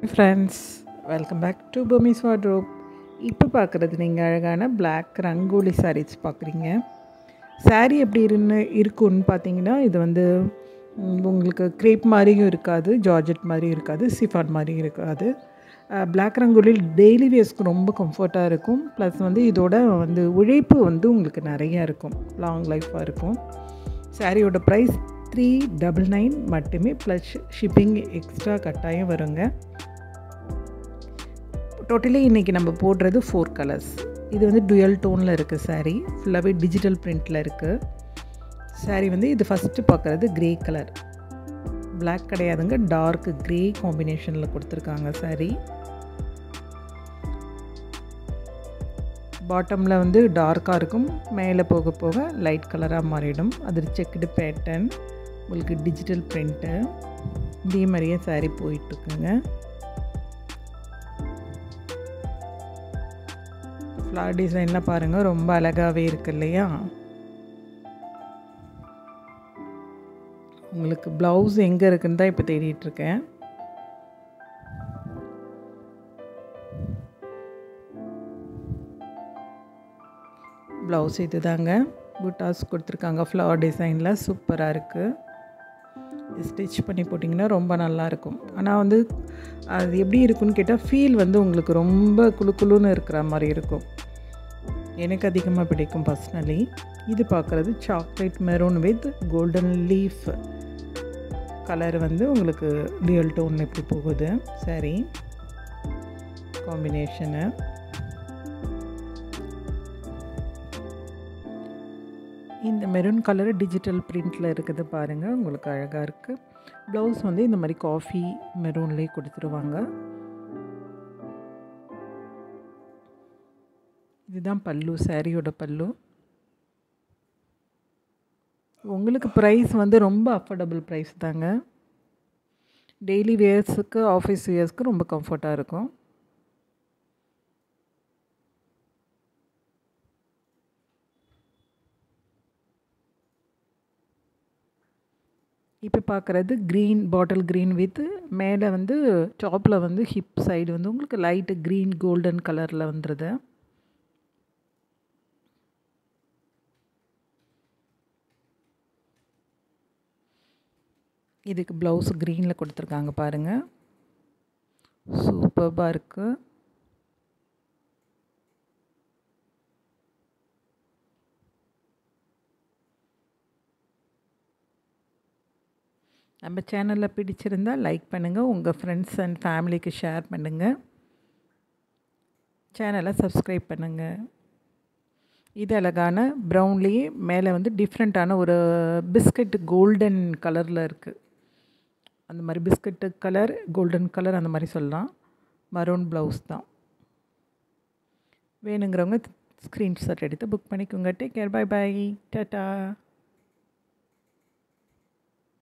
friends welcome back to பொமிஸ் wardrobe இப்போ பார்க்குறது நீங்கள் அழகான பிளாக் ரங்கோலி சாரீஸ் பார்க்குறீங்க saree எப்படி இருந்து இருக்குன்னு பார்த்தீங்கன்னா இது வந்து ம், உங்களுக்கு க்ரேப் மாதிரியும் இருக்காது ஜார்ஜெட் மாதிரியும் இருக்காது சிஃபான் மாதிரியும் இருக்காது பிளாக் ரங்கோலி டெய்லி வேஸ்க்கு ரொம்ப கம்ஃபர்ட்டாக இருக்கும் ப்ளஸ் வந்து இதோட வந்து உழைப்பு வந்து உங்களுக்கு நிறையா இருக்கும் லாங் லைஃப்பாக இருக்கும் சாரியோட ப்ரைஸ் த்ரீ டபுள் நைன் மட்டுமே ப்ளஸ் ஷிப்பிங் எக்ஸ்ட்ரா கட்டாயம் வருங்க டோட்டலி இன்றைக்கி நம்ம போடுறது ஃபோர் கலர்ஸ் இது வந்து டுயல் டோனில் இருக்குது saree ஃபுல்லாகவே டிஜிட்டல் பிரிண்டில் இருக்குது saree வந்து இது ஃபஸ்ட்டு பார்க்குறது க்ரே கலர் Black கிடையாதுங்க டார்க் க்ரே காம்பினேஷனில் கொடுத்துருக்காங்க saree பாட்டமில் வந்து டார்க்காக இருக்கும் மேலே போக போக லைட் கலராக மாறிடும் அது செக்குடு பேட்டர்ன் உங்களுக்கு டிஜிட்டல் பிரிண்ட்டு இதே மாதிரியே saree போயிட்டுருக்குங்க ஃப்ளார் டிசைன்லாம் பாருங்கள் ரொம்ப அழகாகவே இருக்கு இல்லையா உங்களுக்கு ப்ளவுஸ் எங்கே இருக்குன்னு தான் இப்போ தேடிட்டுருக்கேன் ப்ளவுஸ் இது தாங்க புட்டாஸ் கொடுத்துருக்காங்க ஃப்ளவர் டிசைனில் சூப்பராக இருக்குது ஸ்டிச் பண்ணி போட்டிங்கன்னா ரொம்ப நல்லாயிருக்கும் ஆனால் வந்து அது எப்படி இருக்குன்னு கேட்டால் ஃபீல் வந்து உங்களுக்கு ரொம்ப குளு குளுன்னு இருக்கிற மாதிரி இருக்கும் எனக்கு அதிகமாக பிடிக்கும் பர்சனலி இது பார்க்குறது chocolate maroon with golden leaf colour வந்து உங்களுக்கு டியல் டோன் எப்படி போகுது சரி காம்பினேஷனு இந்த மெரூன் கலர் டிஜிட்டல் பிரிண்டில் இருக்குது பாருங்கள் உங்களுக்கு அழகாக இருக்குது ப்ளவுஸ் வந்து இந்த மாதிரி காஃபி மெரூன்லேயே கொடுத்துருவாங்க இதுதான் பல்லு சாரியோட பல்லு உங்களுக்கு ப்ரைஸ் வந்து ரொம்ப அஃபோர்டபுள் ப்ரைஸ் தாங்க டெய்லி வேர்ஸுக்கு ஆஃபீஸ் வேர்ஸ்க்கு ரொம்ப கம்ஃபர்ட்டாக இருக்கும் இப்போ பார்க்குறது க்ரீன் பாட்டில் க்ரீன் வித் மேலே வந்து டாப்பில் வந்து ஹிப் சைடு வந்து உங்களுக்கு லைட்டு க்ரீன் கோல்டன் கலரில் வந்துடுது இதுக்கு ப்ளவுஸ் க்ரீனில் கொடுத்துருக்காங்க பாருங்கள் சூப்பர்பாக இருக்குது நம்ம சேனலில் பிடிச்சிருந்தால் லைக் பண்ணுங்கள் உங்கள் ஃப்ரெண்ட்ஸ் அண்ட் ஃபேமிலிக்கு ஷேர் பண்ணுங்கள் சேனலை சப்ஸ்கிரைப் பண்ணுங்கள் இது அழகான ப்ரௌன்லேயே மேலே வந்து டிஃப்ரெண்ட்டான ஒரு பிஸ்கட் கோல்டன் கலரில் இருக்குது அந்த மாதிரி பிஸ்கட்டு கலர் கோல்டன் கலர் அந்த மாதிரி சொல்லலாம் மரூன் ப்ளவுஸ் தான் வேணுங்கிறவங்க ஸ்க்ரீன்ஷாட் எடுத்து புக் பண்ணிக்கோங்க take care bye bye tata